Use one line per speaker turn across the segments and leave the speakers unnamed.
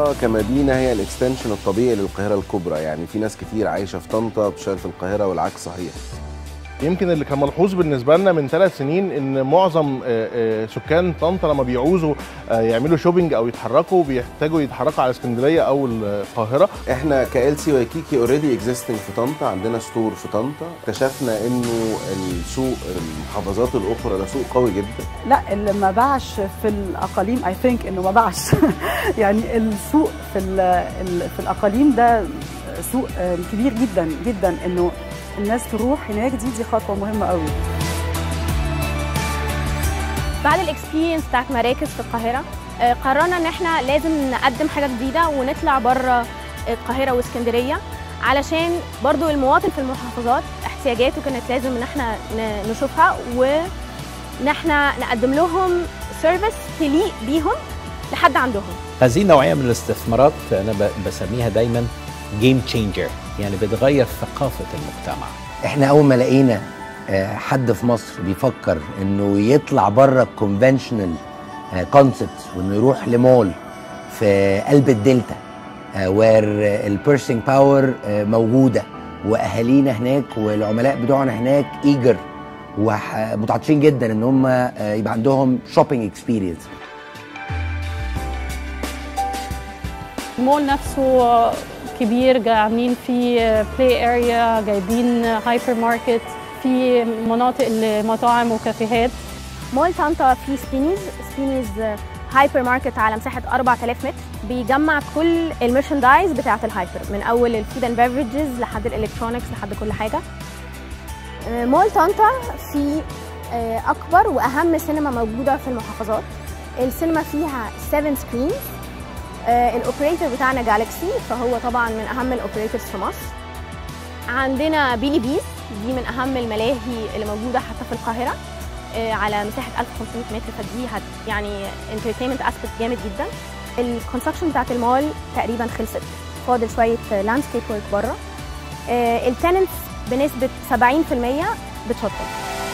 طنطا كمدينه هي الاكستنشن الطبيعي للقاهره الكبرى يعني في ناس كتير عايشه في طنطا بتشتغل في القاهره والعكس صحيح
يمكن اللي كان ملحوظ بالنسبه لنا من ثلاث سنين ان معظم آه، آه، سكان طنطا لما بيعوزوا آه، يعملوا شوبينج او يتحركوا بيحتاجوا يتحركوا على اسكندريه او القاهره
احنا كال سي وايكيكي اوريدي اكزيستنج في طنطا عندنا ستور في طنطا اكتشفنا انه السوق المحافظات الاخرى ده سوق قوي جدا
لا اللي ما باعش في الاقاليم اي ثينك انه ما باعش يعني السوق في ال- ال- في الاقاليم ده سوق آه، كبير جدا جدا انه الناس تروح هناك دي دي خطوه مهمه قوي
بعد الاكسبيرينس بتاعت مراكز في القاهره آه، قررنا ان احنا لازم نقدم حاجه جديده ونطلع بره القاهره واسكندريه علشان برضو المواطن في المحافظات احتياجاته كانت لازم ان احنا ن- نشوفها وان احنا نقدم لهم سيرفيس تليق بيهم لحد عندهم
هذه النوعية من الاستثمارات أنا ب- بسميها دايما جيم تشينجر يعني بتغير ثقافة المجتمع
احنا اول ما لقينا آه، حد في مصر بيفكر انه يطلع بره الكونفنشنال كونسبت وانه يروح لمول في قلب الدلتا وير البيرسينج باور موجوده واهالينا هناك والعملاء بتوعنا هناك ايجر ومتعطشين جدا ان هم آه، يبقى عندهم شوبينج اكسبيرينس
المول نفسه كبير جا- عاملين فيه بلاي اريا جايبين هايبر ماركت في مناطق لمطاعم وكافيهات
مول طنطا فيه سبينيز سبينيز هايبر ماركت على مساحه 4000 متر بيجمع كل الميرشندايز بتاعه الهايبر من اول الفود اند بيفرجز لحد الالكترونكس لحد كل حاجه آه، مول طنطا فيه آه، اكبر واهم سينما موجوده في المحافظات السينما فيها 7 سكرينز الاوبريتور بتاعنا جالكسي فهو طبعا من اهم الاوبريتورز في مصر عندنا بيلي بيس دي من اهم الملاهي اللي موجوده حتى في القاهره آه، على مساحه 1500 متر فدي هت يعني انترتينمنت اسبكت جامد جدا الكونستراكشن بتاعت المول تقريبا خلصت فاضل شويه لاندسكيب ورك بره التننتس بنسبه 70% بتشطب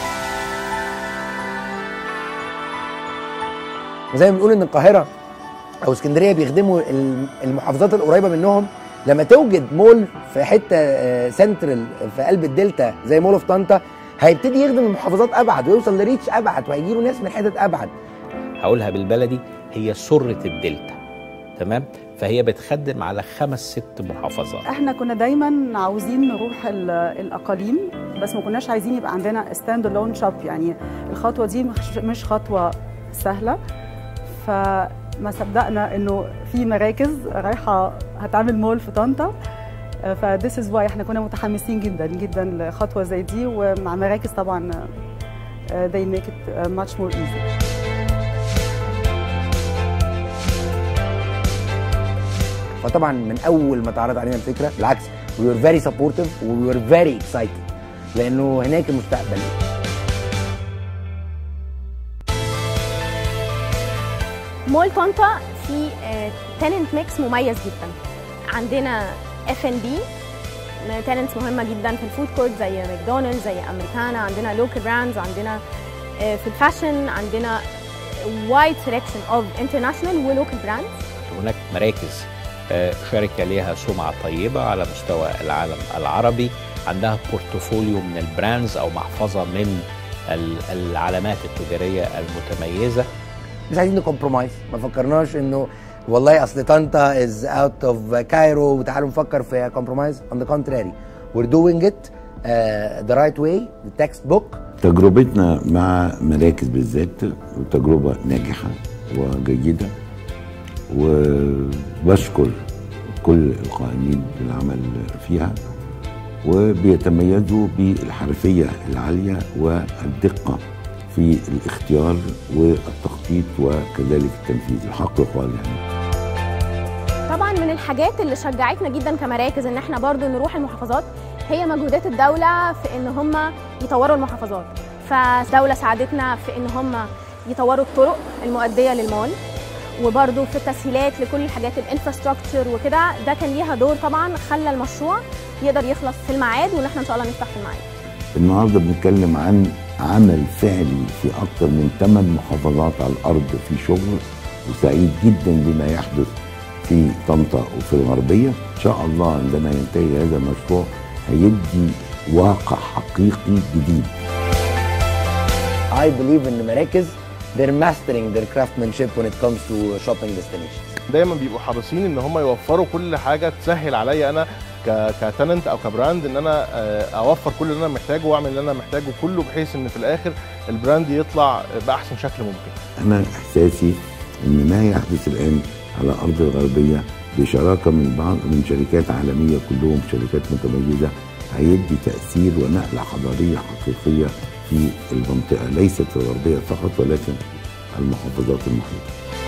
وزي ما بنقول ان القاهره او اسكندريه بيخدموا الم- المحافظات القريبه منهم لما توجد مول في حته آه، سنترال في قلب الدلتا زي مول اوف طنطا هيبتدي يخدم المحافظات ابعد ويوصل لريتش ابعد وهيجي له ناس من حتت ابعد
هقولها بالبلدي هي سرة الدلتا تمام فهي بتخدم على خمس ست محافظات
احنا كنا دايما عاوزين نروح ال- الاقاليم بس ما كناش عايزين يبقى عندنا ستاند الون شوب يعني الخطوه دي مش- مش خطوه سهله فما صدقنا انه في مراكز رايحه هتعمل مول في طنطا فذس از واي احنا كنا متحمسين جدا جدا لخطوه زي دي ومع مراكز طبعا uh, they make it uh, much more easy
فطبعا من اول ما اتعرض علينا الفكره بالعكس we were very supportive و we were very excited لانه هناك المستقبل
مول طنطا في تننت ميكس مميز جدا عندنا اف ان بي تننتس مهمه جدا في الفود كورت زي ماكدونالدز زي امريكانا عندنا لوكال براندز عندنا آه، في الفاشن عندنا وايد سelection اوف انترناشونال ولوكال براندز
هناك مراكز آه، شركة ليها سمعة طيبة على مستوى العالم العربي عندها بورتفوليو من البراندز أو محفظة من ال- العلامات التجارية المتميزة
مش عايزين نكمبرومايز ما فكرناش انه والله اصل طنطا از اوت اوف كايرو وتعالوا نفكر في كومبرومايز on the contrary we're doing it uh, the right way the textbook
تجربتنا مع مراكز بالذات تجربة ناجحة وجيدة وبشكر كل القائمين بالعمل فيها وبيتميزوا بالحرفية العالية والدقة في الاختيار والتخطيط وكذلك التنفيذ الحق يقال يعني
طبعا من الحاجات اللي شجعتنا جدا كمراكز ان احنا برضو نروح المحافظات هي مجهودات الدولة في ان هم يطوروا المحافظات فالدولة ساعدتنا في ان هم يطوروا الطرق المؤدية للمول وبرضو في التسهيلات لكل الحاجات الانفراستراكشر وكده ده كان ليها دور طبعا خلى المشروع يقدر يخلص في الميعاد وان احنا ان شاء الله نفتح في الميعاد
النهارده بنتكلم عن عمل فعلي في اكثر من ثمان محافظات على الارض في شغل وسعيد جدا بما يحدث في في طنطا وفي الغربيه ان شاء الله عندما ينتهي هذا المشروع هيدي واقع حقيقي جديد
I believe ان مراكز they're mastering their craftsmanship when it comes to shopping destinations
دايما بيبقوا حريصين ان هم يوفروا كل حاجه تسهل عليا انا ك كتالنت او كبراند ان انا آه، اوفر كل اللي انا محتاجه واعمل اللي انا محتاجه كله بحيث ان في الاخر البراند يطلع باحسن شكل ممكن
انا احساسي ان ما يحدث الان على ارض الغربيه بشراكه من بعض من شركات عالميه كلهم شركات متميزه هيدي تاثير ونقله حضاريه حقيقيه في المنطقه ليست الغربيه فقط ولكن المحافظات المحيطه